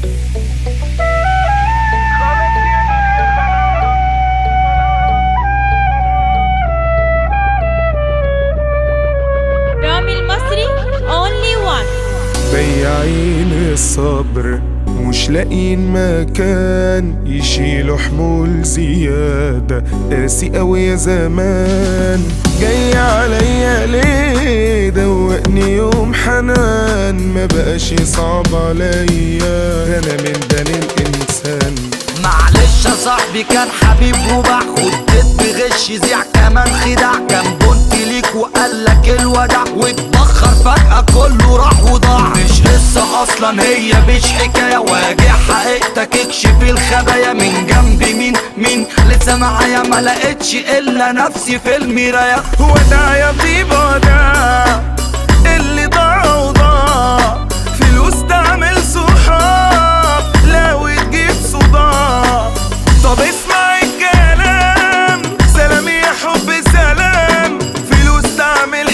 رامي المصري only one بياعين الصبر مش لاقيين مكان يشيلوا حمول زيادة قاسي أوي يا زمان جاي عليا ليه دوقني يوم حنان ما بقاش يصعب عليا أنا من ده للإنسان معلش يا صاحبي كان حبيب وباع خدت بغش زيع كمان خدع كان بنت ليك وقال لك الودع واتبخر فجأة كله راح وضاع مش قصة أصلا هي مش حكاية واجه حقيقتك اكشف الخبايا من جنب مين مين لسه معايا ما لقيتش إلا نفسي في المراية وداع يا طيبة وداع اللي ضاع وضاع فلوس تعمل صحاب لو تجيب صداع طب اسمع الكلام سلام يا حب سلام فلوس تعمل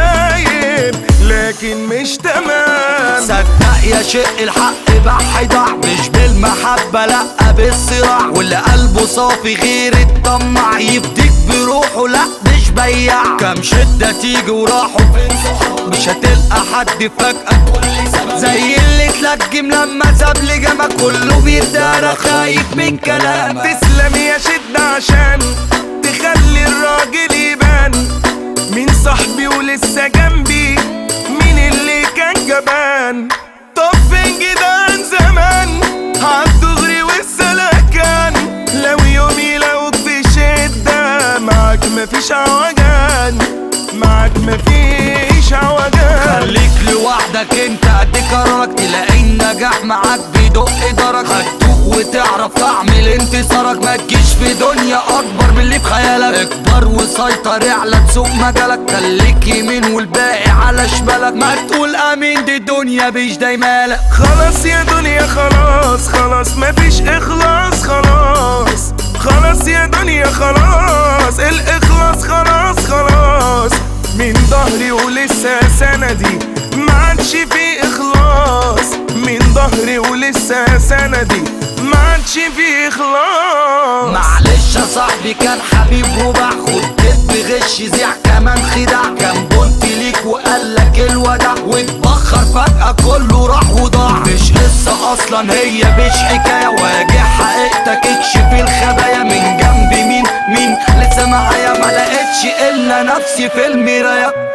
حبايب لكن مش تمام صدق يا شق الحق بح ضاع مش بالمحبة لأ بالصراع واللي قلبه صافي غير الطمع يفديك بروحه لأ مش بياع كام شدة تيجي وراحوا فين صحاب مش هتلقى حد فجأة زي اللي اتلجم لما ساب لجمك كله بيتدارى خايف من كلامك تسلم يا شد عشان تخلي الراجل يبان مين صاحبي ولسه جنبي مين اللي كان جبان طب فين جدعان زمان عالدغري والسلكان لو يوم يلاقوك في شدة معاك مفيش عوجان معاك مفيش عوجان خليك لوحدك انت قد قرارك تلاقي النجاح معاك بيدق درك هتدوق وتعرف تعمل انتصارك ما تجيش في دنيا اكبر من اللي في خيالك اكبر وسيطر اعلى تسوق مجالك خليك يمين والباقي على شمالك ما تقول امين دي الدنيا مش دايمالك خلاص يا دنيا خلاص خلاص مفيش اخلاص خلاص خلاص يا دنيا خلاص الاخلاص خلاص خلاص من ظهري ولسه سندي ما عادش في اخلاص من ظهري ولسه سندي ما عادش في اخلاص معلش يا صاحبي كان حبيب وباع خدت بغش زيع كمان خدع كان بنت ليك وقال لك الودع واتبخر فجأة كله راح وضاع مش قصة أصلا هي مش حكاية واجه حقيقتك اكشف الخبايا من جنب مين مين لسه معايا ما لقيتش إلا نفسي في المراية